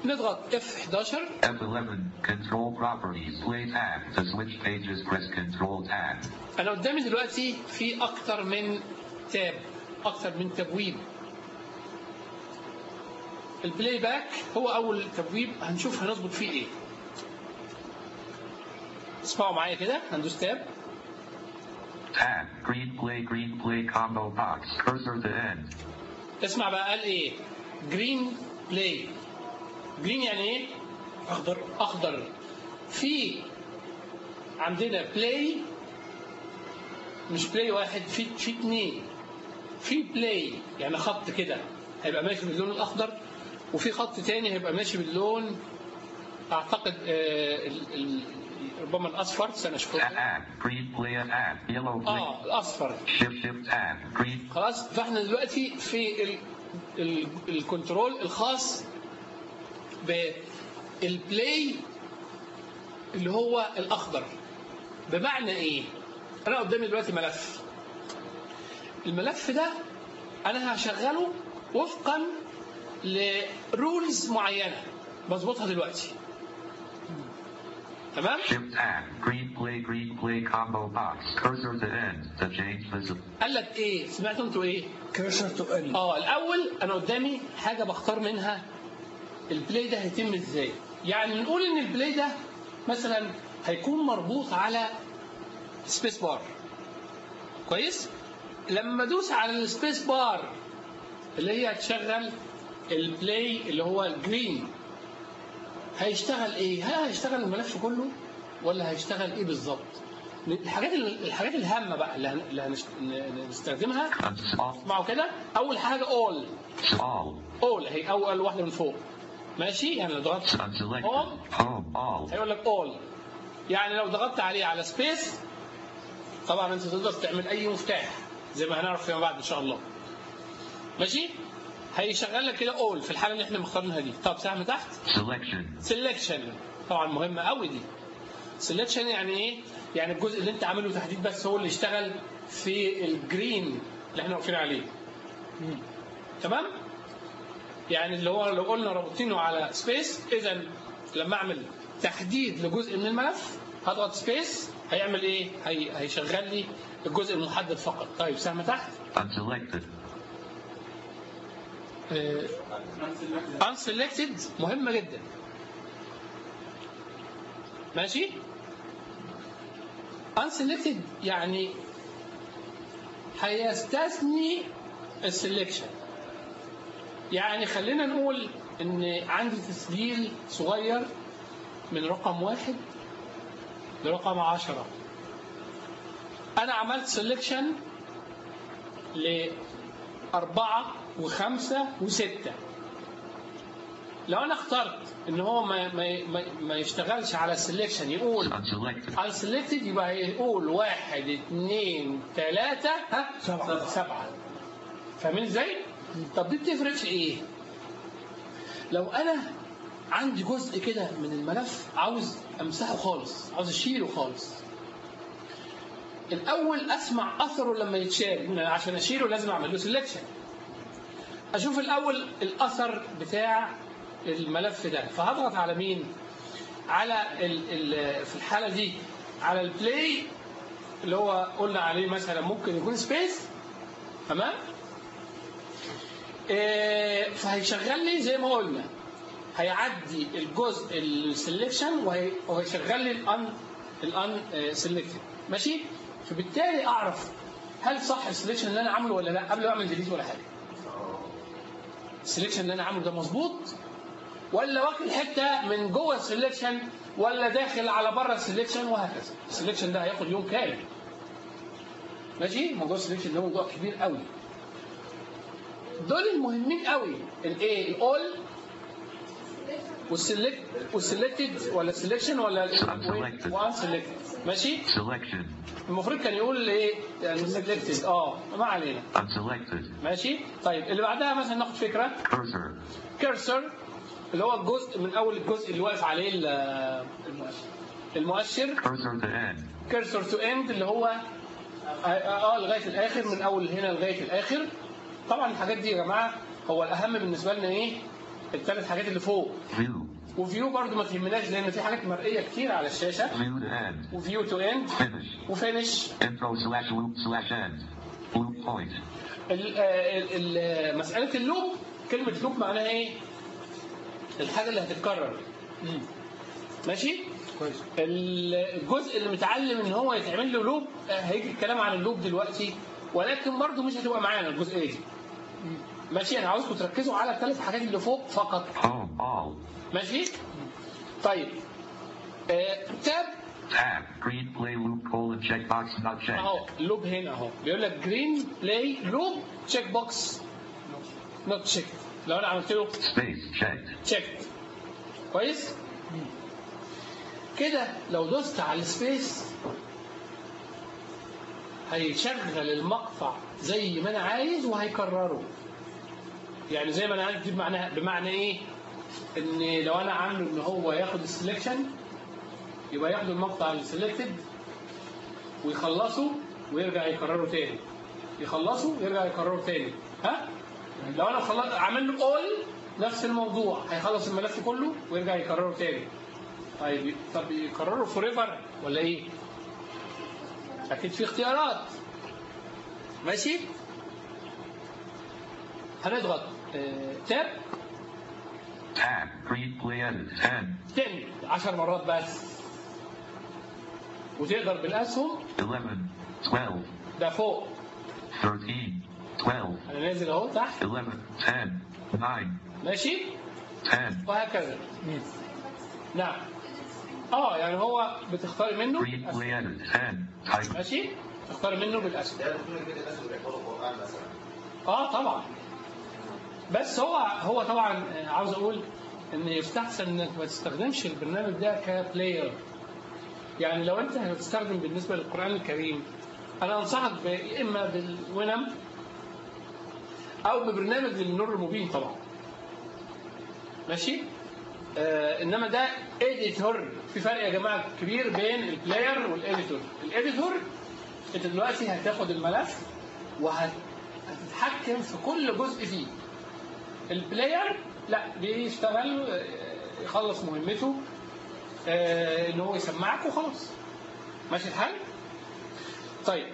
نضغط F11 F11. Control properties. Play tab. To switch pages, press Control tab. انا قدامي دلوقتي في اكتر من تاب اكتر من تبويب البلاي باك هو اول تبويب هنشوف هنظبط فيه ايه اسمعوا معايا كده هندوس تاب Tab. Green play. Green play combo box. Cursor to end. اسمع بقى قال ايه جرين بلاي جرين يعني ايه اخضر اخضر في عندنا بلاي مش بلاي واحد في في اتنين في بلاي يعني خط كده هيبقى ماشي باللون الاخضر وفي خط تاني هيبقى ماشي باللون اعتقد آه ال- ال- ربما الاصفر استنى اشوفه Tab. Green play. Tab. Yellow play. اه الاصفر Shift Shift Tab. Green. خلاص فاحنا دلوقتي في ال ال الكنترول الخاص بالبلاي اللي هو الاخضر بمعنى ايه انا قدامي دلوقتي ملف الملف ده انا هشغله وفقا لرولز معينه بظبطها دلوقتي تمام Shift Tab. Green play. Green play combo box. Cursor to end. To change the. قال لك ايه سمعتوا انتوا ايه كيرسر تو ان اه الاول انا قدامي حاجه بختار منها البلاي ده هيتم ازاي يعني نقول ان البلاي ده مثلا هيكون مربوط على سبيس بار كويس لما ادوس على السبيس بار اللي هي هتشغل البلاي اللي هو الجرين هيشتغل ايه هل هيشتغل الملف كله ولا هيشتغل ايه بالظبط الحاجات الحاجات الهامه بقى اللي هن- اللي هنست- هنستخدمها All. اسمعوا كده اول حاجه all All. all هي اول واحده من فوق ماشي يعني لو ضغطت Unselected. Home. Home. All. هيقول لك all يعني لو ضغطت عليه على سبيس طبعا انت تقدر تعمل اي مفتاح زي ما هنعرف فيما بعد ان شاء الله ماشي هيشغل لك كده all في الحاله اللي احنا مختارينها دي طب سهم تحت Selection. سelection طبعا مهمه قوي دي سelection يعني ايه يعني الجزء اللي انت عامله تحديد بس هو اللي يشتغل في الجرين اللي احنا واقفين عليه تمام يعني اللي هو لو قلنا رابطينه على سبيس اذا لما اعمل تحديد لجزء من الملف هضغط سبيس هيعمل ايه هي هيشغل لي الجزء المحدد فقط طيب سهم تحت Unselected. آه، unselected مهمة جدا ماشي unselected يعني هيستثني السلكشن يعني خلينا نقول ان عندي تسجيل صغير من رقم واحد لرقم عشرة انا عملت سلكشن لأربعة وخمسة وستة لو انا اخترت ان هو ما ما ما, ما يشتغلش على السلكشن يقول Unselected. على selected يبقى هيقول واحد اثنين ثلاثة ها سبعة. سبعة فاهمين ازاي؟ طب دي بتفرق في ايه؟ لو انا عندي جزء كده من الملف عاوز امسحه خالص عاوز اشيله خالص الاول اسمع اثره لما يتشال عشان اشيله لازم اعمل له سelection اشوف الاول الاثر بتاع الملف ده فهضغط على مين على ال ال في الحاله دي على البلاي اللي هو قلنا عليه مثلا ممكن يكون سبيس تمام إيه، فهيشغل لي زي ما قلنا هيعدي الجزء السلكشن وهيشغل لي الان الان سيلكتد ماشي فبالتالي اعرف هل صح السلكشن اللي انا عامله ولا لا قبل ما اعمل ديليت ولا حاجه السلكشن اللي انا عامله ده مظبوط ولا واكل حته من جوه السلكشن ولا داخل على بره السلكشن وهكذا السلكشن ده هياخد يوم كامل ماشي موضوع السلكشن ده موضوع كبير قوي دول المهمين قوي الايه الاول والسلكت والسلكتد ولا السلكشن ولا Unselected. وان سلكتد ماشي Selection. المفروض كان يقول ايه يعني سلكتد اه ما علينا Unselected. ماشي طيب اللي بعدها مثلا ناخد فكره Cursor. كيرسر اللي هو الجزء من اول الجزء اللي واقف عليه ال- المؤشر Cursor to end. كيرسر تو اند اللي هو اه آه، لغايه الاخر من اول هنا لغايه الاخر طبعا الحاجات دي يا جماعه هو الاهم بالنسبه لنا ايه الثلاث حاجات اللي فوق view, وفيو برضو ما تهمناش لان في حاجات مرئيه كتير على الشاشه view to end, وفيو تو اند finish, وفينش intro slash loop slash end, loop point, ال- آه، ال- ال- مساله اللوب كلمه لوب معناها ايه؟ الحاجه اللي هتتكرر ماشي؟ كويس الجزء اللي متعلم ان هو يتعمل له لوب آه، هيجي الكلام عن اللوب دلوقتي ولكن برضه مش هتبقى معانا الجزئيه دي ماشي انا عاوزكم تركزوا على الثلاث حاجات اللي فوق فقط home, all, ماشي طيب آه، تاب tab, green play loop colon checkbox not checked, اهو اللوب هنا اهو بيقول لك جرين بلاي لوب تشيك بوكس نوت تشيك لو انا عملت له space checked, تشيك كويس كده لو دوست على السبيس هيشغل المقطع زي ما انا عايز وهيكرره يعني زي ما انا عايز دي بمعنى بمعنى ايه ان لو انا عامله ان هو ياخد السلكشن يبقى ياخد المقطع السلكتد ويخلصه ويرجع يكرره تاني يخلصه ويرجع يكرره تاني ها لو انا خلص عامل له اول نفس الموضوع هيخلص الملف كله ويرجع يكرره تاني طيب طب يكرره فور ايفر ولا ايه؟ اكيد في اختيارات ماشي؟ هنضغط آه، تاب tab, green play edit, 10, تاني 10 مرات بس وتقدر بالاسهم 11, 12, ده فوق 13, 12, انا نازل اهو تحت 11, 10, 9, ماشي 10, وهكذا نعم اه يعني هو بتختاري منه green بالأسهم. play edit, 10, type, ماشي تختاري منه بالاسهم ده بيكون كده الناس اللي بيحفظوا القرآن مثلا اه طبعا بس هو هو طبعا آه، عاوز اقول ان يستحسن انك ما تستخدمش البرنامج ده كبلاير يعني لو انت هتستخدم بالنسبه للقران الكريم انا انصحك ب- يا اما بالونم او ببرنامج للنور المبين طبعا ماشي آه انما ده اديتور في فرق يا جماعه كبير بين البلاير والاديتور الاديتور انت دلوقتي هتاخد الملف وهتتحكم في كل جزء فيه البلاير لا بيشتغل آه، يخلص مهمته آه، ان هو يسمعك وخلاص ماشي الحال طيب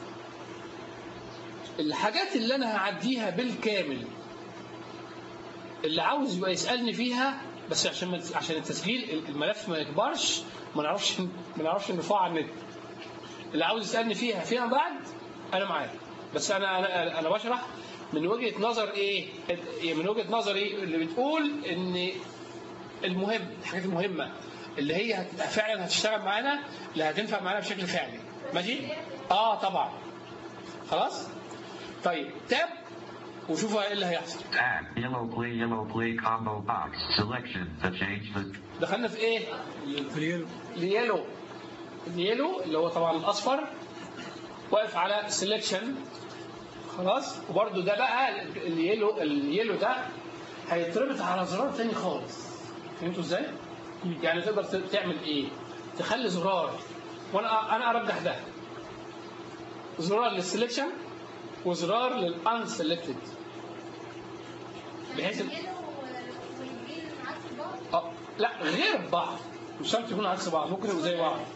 الحاجات اللي انا هعديها بالكامل اللي عاوز يبقى يسالني فيها بس عشان ما عشان التسجيل الملف ما يكبرش ما نعرفش ما نعرفش نرفعه على النت اللي عاوز يسالني فيها فيما بعد انا معاك بس انا انا انا بشرح من وجهه نظر ايه من وجهه نظري اللي بتقول ان المهم الحاجات المهمه اللي هي هتبقى فعلا هتشتغل معانا اللي هتنفع معانا بشكل فعلي ماشي اه طبعا خلاص طيب تاب وشوفوا ايه اللي هيحصل tab, yellow play, yellow play combo box, selection to change the, دخلنا في ايه في اليلو اليلو اليلو اللي هو طبعا الاصفر واقف على سelection خلاص وبرده ده بقى اليلو اليلو ده هيتربط على زرار تاني خالص فهمتوا ازاي؟ يعني تقدر ت- تعمل ايه؟ تخلي زرار وانا انا ارجح ده زرار للسلكشن وزرار للانسلكتد بحيث إن- والجرين عكس بعض اه لا غير بعض مش شرط يكونوا عكس بعض ممكن يبقوا زي بعض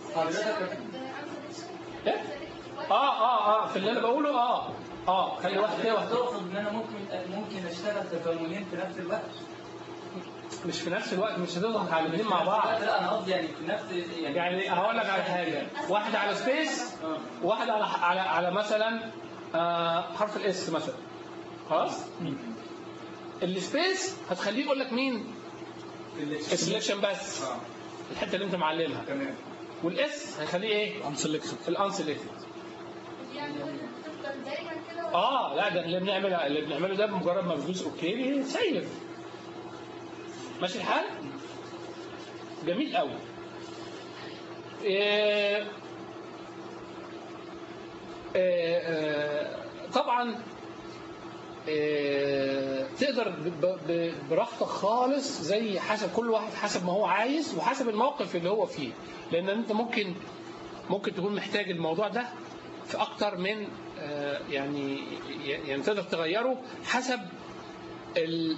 ايه؟ اه اه اه في اللي انا بقوله اه اه خلي واحد كده واحد كده. تقصد ان انا ممكن ممكن اشتغل تكاملين في نفس الوقت مش في نفس الوقت مش هتضغط على الاثنين مع بعض لا انا قصدي يعني في نفس يعني يعني هقول لك على حاجه واحد على سبيس اه وواحد على على على مثلا آه حرف الاس مثلا خلاص السبيس هتخليه يقول لك مين السلكشن بس اه الحته اللي انت معلمها تمام والاس هيخليه ايه انسلكتد الانسلكتد يعني تفضل دايما كده اه لا ده اللي بنعمله اللي بنعمله ده بمجرد ما بتدوس اوكي بيسيف ماشي الحال جميل قوي إيه إيه إيه طبعا إيه تقدر ب- ب- براحتك خالص زي حسب كل واحد حسب ما هو عايز وحسب الموقف اللي هو فيه لان انت ممكن ممكن تكون محتاج الموضوع ده في اكتر من آه، يعني يعني تقدر تغيره حسب ال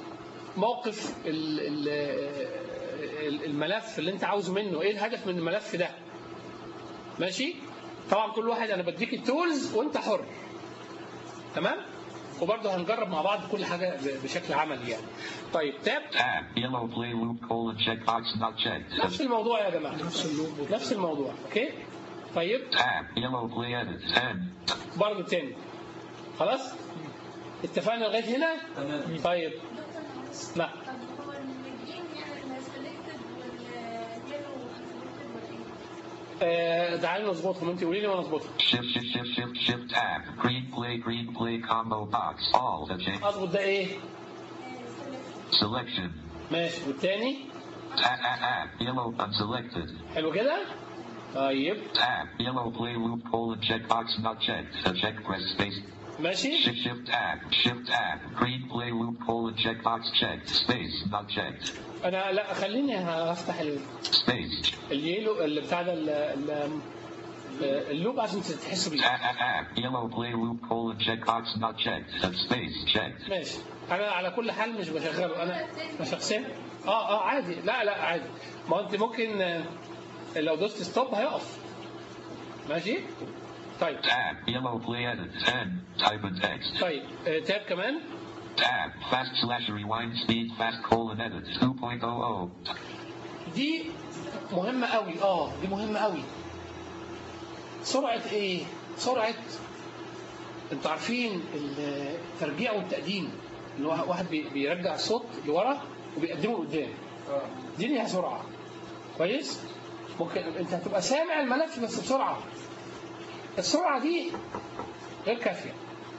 موقف ال- ال- ال- الملف اللي انت عاوزه منه ايه الهدف من الملف ده ماشي طبعا كل واحد انا بديك التولز وانت حر تمام وبرضه هنجرب مع بعض كل حاجه ب- بشكل عملي يعني طيب تاب Tab. Yellow play loop colon checkbox not checked. نفس الموضوع يا جماعه نفس اللوب نفس الموضوع اوكي طيب Tab. Yellow play edit. End. برضه تاني خلاص اتفقنا لغايه هنا تمام طيب دكتور معلش لا طب هو الجرين يعني السلكتد واليلو انسلكتد ولا ايه؟ آه تعالي نظبطهم انت قولي لي وانا اظبطهم Shift shift shift shift shift tab. Green play green play combo box. All the change. اظبط ده ايه سلكتد Selection. ماشي والتاني Tab. Tab. Yellow unselected. حلو كده طيب Tab. Yellow play loop colon checkbox not checked. A check press space. ماشي Shift shift tab. Shift tab. Green play loop colon checkbox checked. Space not checked. انا لا خليني هفتح ال- Space. اليلو اللي بتاع ده ال- ال- اللوب عشان تحسوا بيه Tab. Tab. Yellow play loop colon checkbox not checked. A space checked. ماشي انا على كل حال مش بشغله انا انا شخصيا اه اه عادي لا لا عادي ما انت ممكن آه، لو دوست ستوب هيقف ماشي طيب Tab. Yellow play edit. End. Type in text. طيب آه، تاب كمان Tab. Fast slash rewind speed fast colon edit 2.00. دي مهمة قوي اه دي مهمة قوي سرعة ايه سرعة انتوا عارفين الترجيع والتقديم ان واحد واحد بي- بيرجع الصوت لورا وبيقدمه لقدام اه دي ليها سرعة كويس ممكن انت هتبقى سامع الملف بس بسرعة السرعة دي غير كافية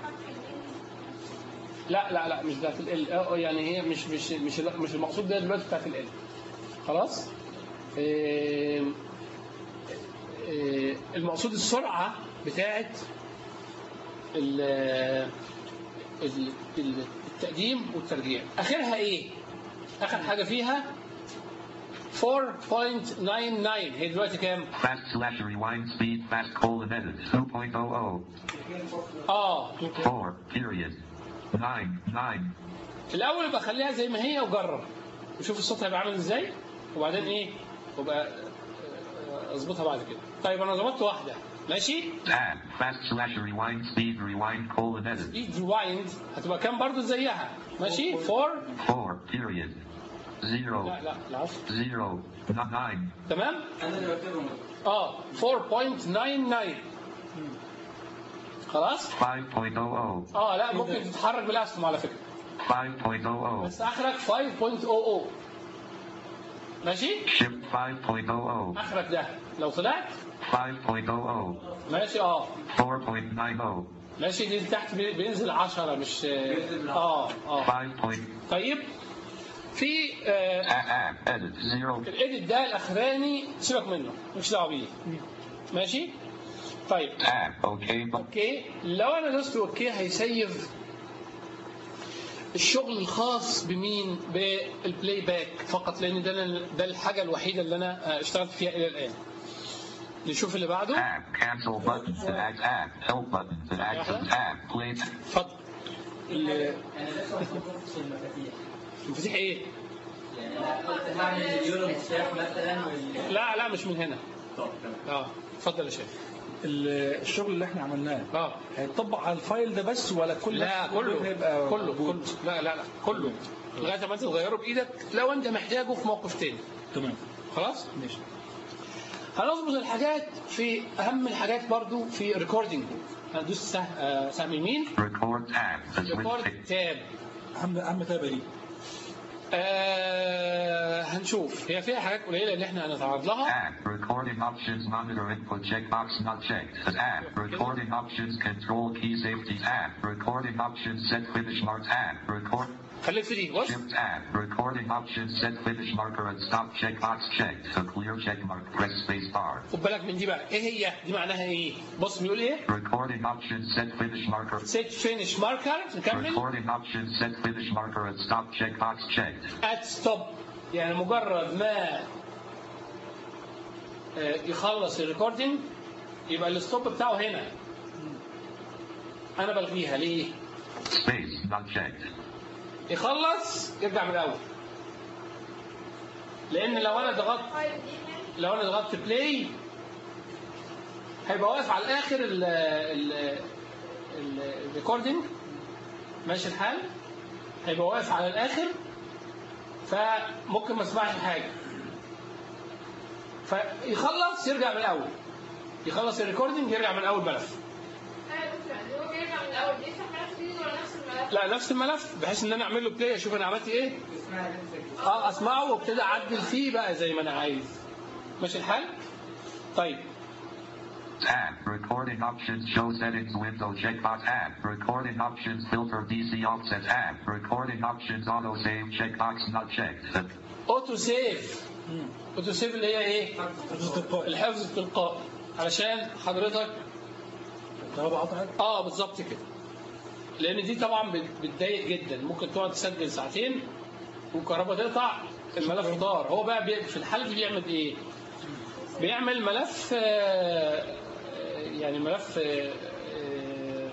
لا لا لا مش بتاعت ال اه يعني هي مش مش مش مش المقصود ده دلوقتي بتاعت ال خلاص إيه إيه المقصود السرعة بتاعت ال ال- ال- التقديم والترجيع اخرها ايه اخر حاجة فيها 4.99 هي دلوقتي كام Fast slash rewind speed fast colon edit 2.00. اه 4. Period. 9. 9. الاول يبقى خليها زي ما هي وجرب وشوف الصوت هيبقى عامل ازاي وبعدين ايه وبقى آه، اظبطها بعد كده طيب انا ظبطت واحده ماشي Tab. Fast slash rewind speed rewind colon edit. دي ريوايند هتبقى كام برضو زيها ماشي 4 4. Period. 0. لا لا العفو 0. 9. تمام انا اللي بكتبهم اه 4.99 خلاص 5.00. اه لا ممكن تتحرك بالاسهم على فكره 5.00. بس اخرك 5.00 ماشي Shift 5.00. اخرك ده لو طلعت 5.00. ماشي اه 4.90. ماشي دي تحت بي- بينزل 10 مش بينزل اه اه 5. طيب في آه Tab. Edit. 0. الايديت ده الاخراني سيبك منه مش دعوه بيه ماشي طيب Tab. OK. bu- اوكي لو انا دوست اوكي هيسيف الشغل الخاص بمين بالبلاي باك فقط لان ده ده الحاجه الوحيده اللي انا آه، اشتغلت فيها الى الان نشوف اللي بعده Tab. Cancel button that acts. Tab. Help button that acts. Tab. Play. اتفضل ال- انا لسه ما كنتش المفاتيح المفاتيح ايه يعني انا قلت هعمل اليورو مفتاح مثلا وال لا لا مش من هنا طب تمام. اه اتفضل يا شيخ ال- الشغل اللي احنا عملناه اه هيتطبق على الفايل ده بس ولا كل لا كله هيبقى كله موجود؟ كله لا لا لا كله لغايه ما انت تغيره بايدك لو انت محتاجه في موقف تاني تمام خلاص ماشي هنظبط الحاجات في اهم الحاجات برضو في ريكوردنج هندوس سهم آه، سهم يمين Record tab. The switch. ريكورد pic- تاب اهم اهم تابه دي آه هنشوف هي فيها حاجات قليله اللي احنا هنتعرض لها Tab. Recording options monitor input checkbox not checked. Tab. Recording options control key safety. Tab. Recording options set finish mark. Tab. Record. خليك في دي بص Shift tab. Recording options set finish marker and stop checkbox checked. To clear check mark, press space bar. خد بالك من دي بقى ايه هي دي معناها ايه بص بيقول ايه Recording options set finish marker. سيت فينش ماركر نكمل Recording options set finish marker and stop checkbox checked. ات ستوب يعني مجرد ما آه، يخلص الريكوردنج يبقى الستوب بتاعه هنا انا بلغيها ليه Space not checked. يخلص يرجع من الاول لان لو انا ضغطت فايل دي يعني لو انا ضغطت بلاي هيبقى واقف على الاخر ال ال الريكوردنج ماشي الحال هيبقى واقف على الاخر فممكن ما اسمعش حاجه فيخلص يرجع من الاول يخلص الريكوردنج يرجع من الاول ملف ايوه بس يعني هو بيرجع من الاول بيفتح ملف جديد ولا نفس الملف؟ لا نفس الملف بحيث ان انا اعمل له بلاي اشوف انا عملت ايه اسمها نفسك اه اسمعه وابتدي اعدل فيه بقى زي ما انا عايز ماشي الحال طيب Tab. Recording options show settings window checkbox. Tab. Recording options filter DC offset. Tab. Recording options auto save checkbox not checked. اوتو سيف اوتو سيف اللي هي ايه حفظ التلقائي الحفظ التلقائي علشان حضرتك الكهرباء قطعت اه بالظبط كده لان دي طبعا بت- بتضايق جدا ممكن تقعد تسجل ساعتين والكهرباء تقطع الملف طار هو بقى بي... في الحاله دي بيعمل ايه بيعمل ملف آه، يعني ملف آه، آه،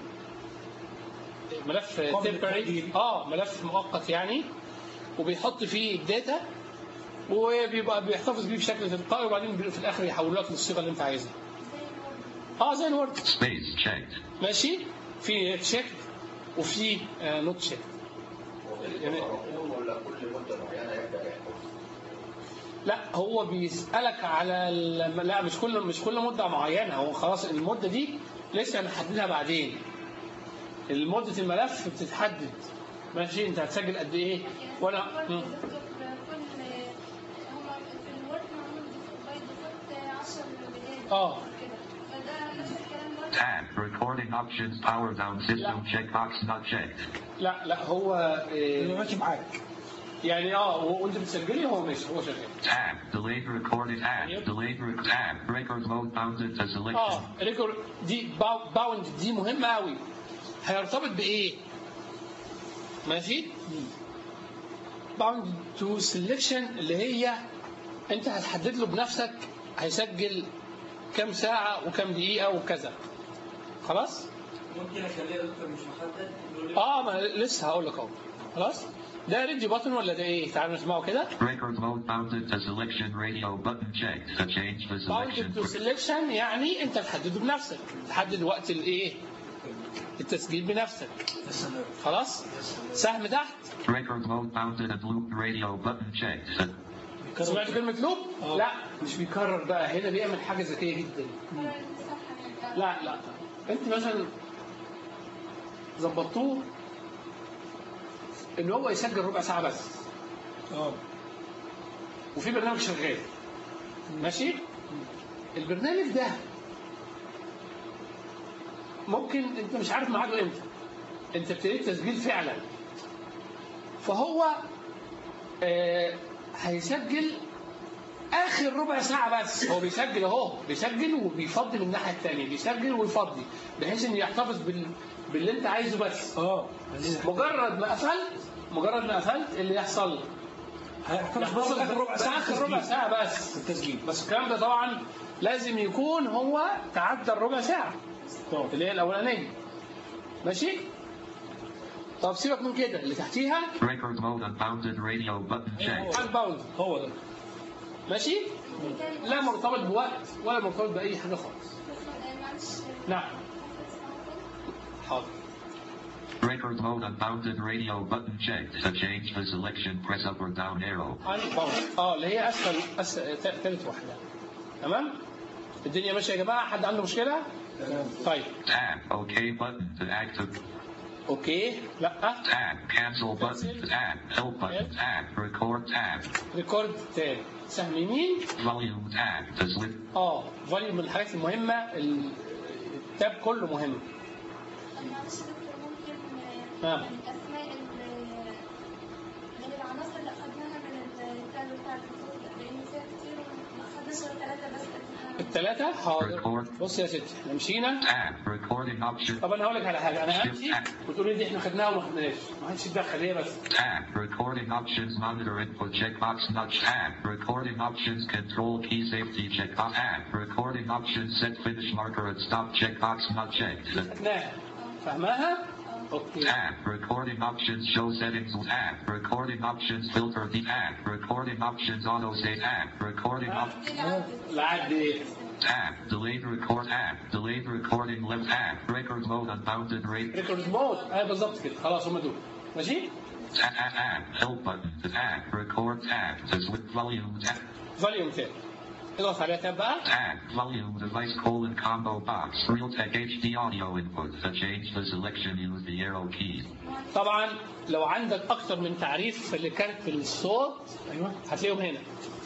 ملف قابل تمبرري للتعديل. اه ملف مؤقت يعني وبيحط فيه الداتا وبيبقى بيحتفظ بيه بشكل تلقائي وبعدين بي- في الاخر يحوله لك للصيغه اللي انت عايزها اه زي الوورد Space checked. ماشي في تشيك وفي نوت تشيك يعني ولا كل مده معينه يبدا يحفظ لا هو بيسالك على ال... لا مش كل مش كل مده معينه هو خلاص المده دي لسه هنحددها بعدين مده الملف بتتحدد ماشي انت هتسجل قد ايه وانا مم. اه Tab. Recording options power down system checkbox not checked. لا لا هو اللي إيه ماشي معاك يعني اه وانت بتسجلي هو ماشي هو شغال Tab. Delayed recording. Tab. Delayed rec- Tab. Record mode bounded to selection. اه ريكورد دي باو- باوند دي مهمه قوي هيرتبط بايه ماشي باوند تو سelection اللي هي انت هتحدد له بنفسك هيسجل كام ساعه وكام دقيقه وكذا خلاص ممكن اخليها دكتور مش محدد يقول لي اه ما أنا لسه هقول لك اهو خلاص ده ريدي باتن ولا ده ايه تعالوا نسمعه كده Record mode bounded to selection radio button checked to change the باوند تو selection. سelection يعني انت تحدده بنفسك تحدد وقت الايه التسجيل بنفسك يا سلام خلاص سهم تحت Record mode bounded and loop radio button checked. سمعت كلمة لوب؟ لا مش بيكرر بقى هنا بيعمل حاجة ذكية جدا لا لا انت مثلا ظبطوه ان هو يسجل ربع ساعة بس اه وفي برنامج شغال ماشي البرنامج ده ممكن انت مش عارف ميعاده امتى انت ابتديت تسجيل فعلا فهو آه هيسجل اخر ربع ساعه بس هو بيسجل اهو بيسجل وبيفضي من الناحيه الثانيه بيسجل ويفضي بحيث انه يحتفظ بال... باللي انت عايزه بس اه مجرد ما قفلت مجرد ما قفلت اللي يحصل هيحتفظ بس اخر ربع ساعه اخر ربع ساعه بس التسجيل بس الكلام ده طبعا لازم يكون هو تعدى الربع ساعه طبعا اللي هي الاولانيه ماشي طب سيبك من كده اللي تحتيها Record mode unbounded radio button checked. الباوند هو ده ماشي لا مرتبط بوقت ولا مرتبط باي حاجه خالص نعم حاضر Record mode unbounded radio button checked. To change the selection, press up or down arrow. الباوند اه اللي هي اسفل أس... ثالث واحده تمام الدنيا ماشيه يا جماعه حد عنده مشكله طيب Tab. OK button to active. اوكي لا Tab. Cancel button. Tab. Help button. Tab. Record tab. ريكورد تاني سهم يمين Volume tab. To slip. اه فوليوم من الحاجات المهمه ال- التاب كله مهم نعم. الاسماء ال- من العناصر اللي اخذناها من الكتاب بتاع الفصول لان فيها كتير ما اخذناش غير ثلاثه بس إحنا- الثلاثه حاضر بص يا ستي احنا مشينا Tab. Recording option. طب انا هقول لك على حاجه انا همشي وتقولي دي احنا خدناها وما خدناهاش ما حدش يتدخل هي بس Tab. Recording options. Monitor input checkbox. Not tab. Recording options. Control key safety checkbox. Tab. Recording options. Set finish marker and stop checkbox. Not checked. خدناها فاهماها اوكي Tab. Recording options show settings. Tab. Recording options filter the tab. Recording options auto save. Tab. Recording op. دي اللي عندي. العد ايه؟ Tab. Delayed record. Tab. Delayed recording left. Tab. Record mode unbounded rate. ريكورد مود ايوه بالظبط كده خلاص هم دول ماشي؟ Tab. Tab. Tab. Help button. Tab. Record. Tab. To switch volume. Tab. فوليوم تاني اضغط عليها تاب بقى Tab. Volume device colon combo box. Realtek HD audio input. To change the selection use the arrow key. طبعا لو عندك اكتر من تعريف لكارت الصوت ايوه هتلاقيهم هنا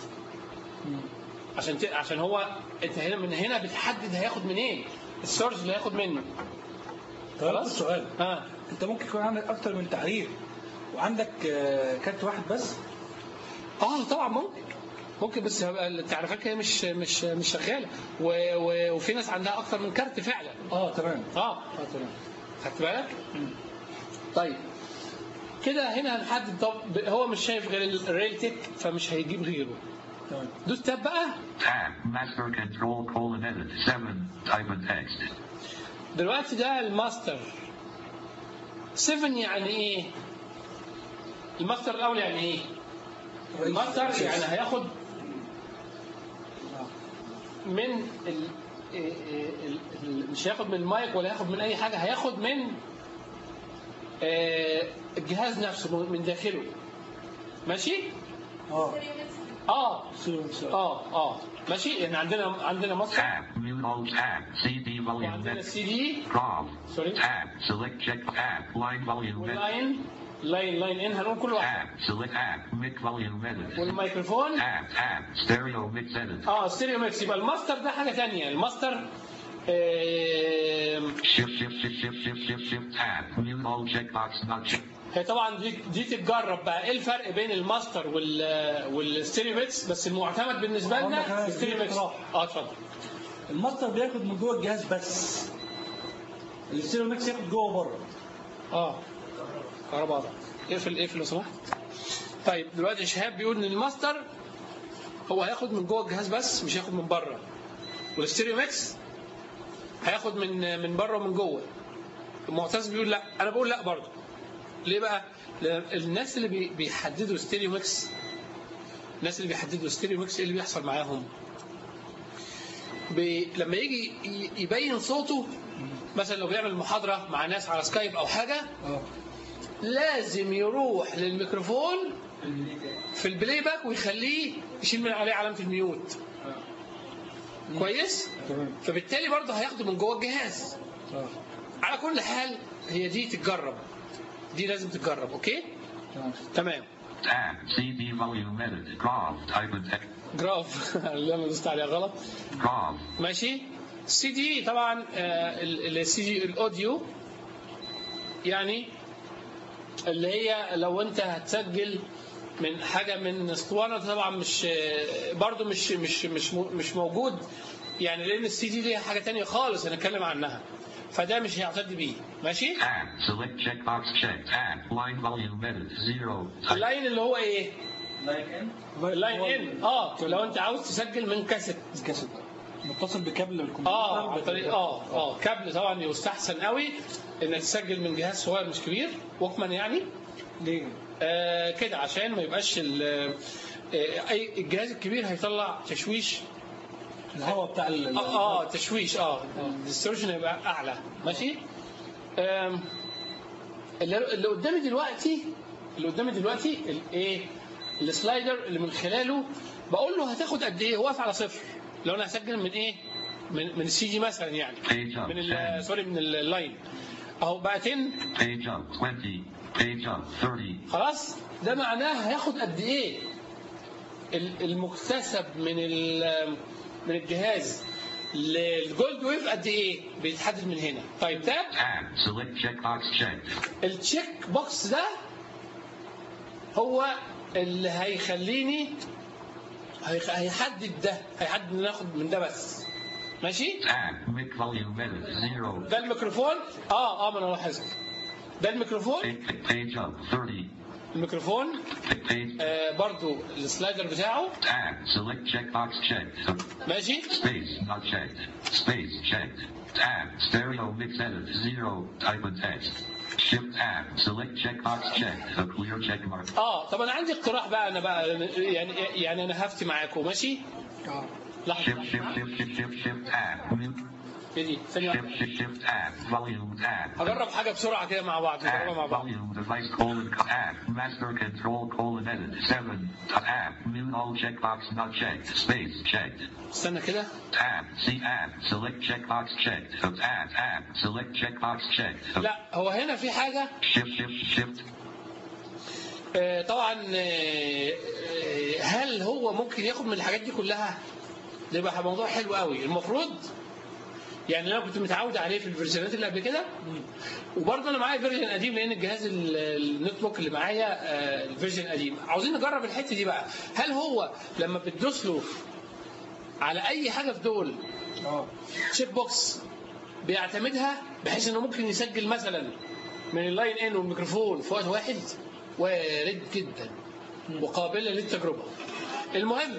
عشان ت... عشان هو انت هنا من هنا بتحدد هياخد منين السورس اللي هياخد منه طيب خلاص؟ سؤال اه انت ممكن يكون عندك اكتر من تعريف وعندك آه، كارت واحد بس اه طبعا ممكن ممكن بس هيبقى التعريفات كده مش مش مش شغاله و... و... وفي ناس عندها اكتر من كارت فعلا اه تمام اه اه تمام خدت بالك؟ طيب كده هنا هنحدد طب هو مش شايف غير الريل تك فمش هيجيب غيره تمام دوس تاب بقى Tab. Master control colon edit. 7. Type in text. دلوقتي ده الماستر 7 يعني ايه؟ الماستر الاول يعني ايه؟ الماستر يعني هياخد من ال... ال... ال... مش هياخد من المايك ولا هياخد من اي حاجه هياخد من آه، الجهاز نفسه من داخله ماشي؟ اه اه سوري، سوري. اه اه ماشي يعني عندنا عندنا ماستر Tab. Mute all tab. CD volume وعندنا net. السي دي Graph. Sorry? Tab. Select check tab. Line volume net. واللاين لاين لاين ان هنقول كل واحد Tab. Select tab. Mic volume edit. والميكروفون Tab. Tab. Stereo mix edit. اه ستيريو ميكس يبقى الماستر ده حاجه ثانيه الماستر آم، Shift shift shift shift shift shift shift tab. Mute all checkbox not check. هي طبعا دي دي تتجرب بقى ايه الفرق بين الماستر وال والستيريو ميكس بس المعتمد بالنسبه هم لنا كمان الستيريو ميكس اقتراح. اه اتفضل الماستر بياخد من جوه الجهاز بس الستيريو ميكس ياخد جوه وبره اه كهرباء قطع. اقفل اقفل لو سمحت طيب دلوقتي شهاب بيقول ان الماستر هو هياخد من جوه الجهاز بس مش هياخد من بره والستيريو ميكس هياخد من من بره ومن جوه المعتز بيقول لا انا بقول لا برضه ليه بقى لأن الناس اللي بي- بيحددوا ستيريو ميكس الناس اللي بيحددوا ستيريو ميكس ايه اللي بيحصل معاهم بي لما يجي ي- يبين صوته مثلا لو بيعمل محاضره مع ناس على سكايب او حاجه اه لازم يروح للميكروفون في البلاي باك ويخليه يشيل من عليه علامه الميوت كويس تمام فبالتالي برضه هياخده من جوه الجهاز اه على كل حال هي دي تتجرب دي لازم تتجرب اوكي تمام تمام Tab. CD volume edit. Graph. Type in text. جراف اللي انا دوست عليها غلط Graph. ماشي السي دي طبعا السي دي الاوديو يعني اللي هي لو انت هتسجل من حاجه من اسطوانه طبعا مش آه، برضو مش مش مش مو- مش موجود يعني لان السي دي دي حاجه تانية خالص هنتكلم عنها فده مش هيعتد بيه ماشي Tab. Select checkbox checked. Tab. Line volume edit. Zero. Type. اللاين اللي هو ايه لايك ان اللاين ان اه لو انت عاوز تسجل من كاسيت الكاسيت متصل بكابل الكمبيوتر اه عن طريق اه اه كابل طبعا يستحسن قوي انك تسجل من جهاز صغير مش كبير ووكمان يعني ليه؟ آه كده عشان ما يبقاش ال- آه اي الجهاز الكبير هيطلع تشويش الهواء بتاع ال اه, آه تشويش اه الديستورشن هيبقى اعلى ماشي آم، اللي اللي قدامي دلوقتي اللي قدامي دلوقتي الايه السلايدر اللي من خلاله بقول له هتاخد قد ايه هو واقف على صفر لو انا هسجل من ايه من من السي جي مثلا يعني Page up. من ال- 10. سوري من اللاين اهو بقى 10 Page up. 20. Page up. 30. خلاص ده معناه هياخد قد ايه ال- المكتسب من ال- من الجهاز للجولد ويف قد ايه بيتحدد من هنا طيب ده Tab. Select checkbox checked. التشيك بوكس ده هو اللي هيخليني هيخ- هيحدد ده هيحدد ان ناخد من ده بس ماشي Tab. Mic volume edit. Zero. ده الميكروفون اه اه ما انا لاحظت ده الميكروفون Page, page up. 30. الميكروفون Page. آه برضو السلايدر بتاعه Tab. Select checkbox checked. ماشي Space not checked. Space checked. Tab. Stereo mix edit. Zero. Type in text. Shift tab. Select checkbox checked. A clear check mark. اه طب انا عندي اقتراح بقى انا بقى يعني يعني انا هفتي معاكم ماشي اه لحظه Shift shift shift shift shift shift tab. Mute. ايه دي ثانيه Shift واحده shift shift tab. Volume tab. هجرب حاجه بسرعه كده مع بعض نجربها مع Tab. بعض Volume device colon tab. Master control colon edit. Seven. Tab. Mute all checkbox not checked. Space checked. استنى كده Tab. See tab. Select checkbox checked. Tab. Tab. Select checkbox checked. لا هو هنا في حاجه Shift shift shift. آه، طبعا آه، آه، هل هو ممكن ياخد من الحاجات دي كلها ده يبقى موضوع حلو قوي المفروض يعني انا كنت متعود عليه في الفيرجنات اللي قبل كده وبرضه انا معايا فيرجن قديم لان الجهاز ال- النوت بوك اللي معايا آه، الفيرجن قديم عاوزين نجرب الحته دي بقى هل هو لما بتدوس له على اي حاجه في دول اه تشيك بوكس بيعتمدها بحيث انه ممكن يسجل مثلا من اللاين ان والميكروفون في وقت واحد وارد جدا وقابله للتجربه المهم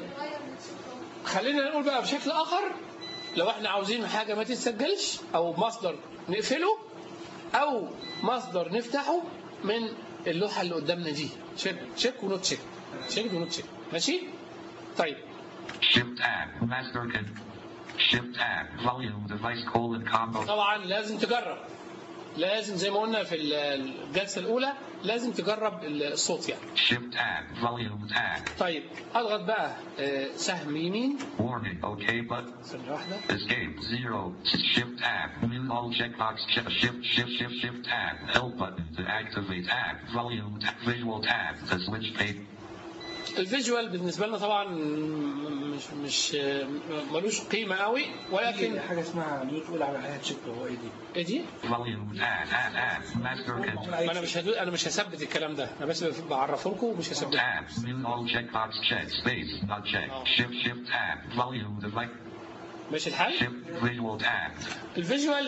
خلينا نقول بقى بشكل اخر لو احنا عاوزين حاجه ما تتسجلش او مصدر نقفله او مصدر نفتحه من اللوحه اللي قدامنا دي تشيك تشيك ونوت تشيك تشيك ونوت تشيك ماشي طيب Shift tab. Master can. Shift tab. Volume device colon combo. طبعا لازم تجرب لازم زي ما قلنا في الجلسه الاولى لازم تجرب الصوت يعني Shift tab. Volume tab. طيب اضغط بقى آه، سهم يمين Warning. OK button. ثانيه واحده Escape. Zero. Shift tab. Mute all checkbox. Check. Shift. Shift. Shift. Shift tab. Help button to activate tab. Volume tab. Visual tab to switch page. الفيجوال بالنسبه لنا طبعا مش مش آه، ملوش قيمه قوي ولكن في حاجه اسمها ميوت قول على عليها تشيك هو ايه دي ايه دي؟ Volume tab. Tab. Tab. Master can. ما انا مش هدو... انا مش هثبت الكلام ده انا بس بعرفه لكم ومش هثبته Tab. Mute all checkbox. Check. Space. Not check. Shift. Shift tab. Volume device. ماشي الحال؟ Shift. Visual tab. الفيجوال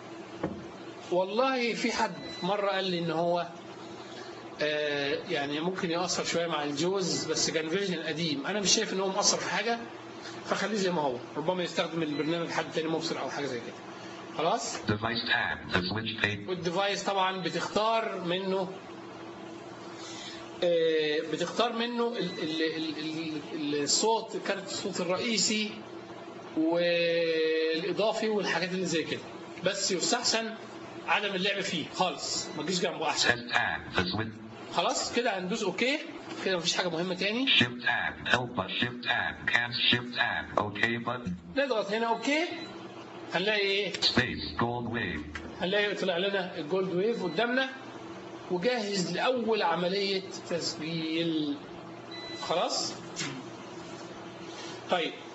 والله في حد مرة قال لي ان هو آه يعني ممكن يأثر شوية مع الجوز بس كان فيرجن قديم انا مش شايف ان هو مأثر في حاجة فخليه زي ما هو ربما يستخدم البرنامج حد تاني مبصر او حاجة زي كده خلاص Device tab. To switch page. والديفايس طبعا بتختار منه آه، بتختار منه ال- ال- ال- ال- الصوت كارت الصوت الرئيسي والاضافي والحاجات اللي زي كده بس يستحسن عدم اللعب فيه خالص ما تجيش جنبه احسن Set tab. To switch. خلاص كده هندوس اوكي كده مفيش حاجه مهمه تاني Shift tab. Help but shift tab. Cast shift tab. OK button. نضغط هنا اوكي هنلاقي ايه Space. Gold wave. هنلاقي طلع لنا الجولد ويف قدامنا وجاهز لأول عملية تسجيل خلاص طيب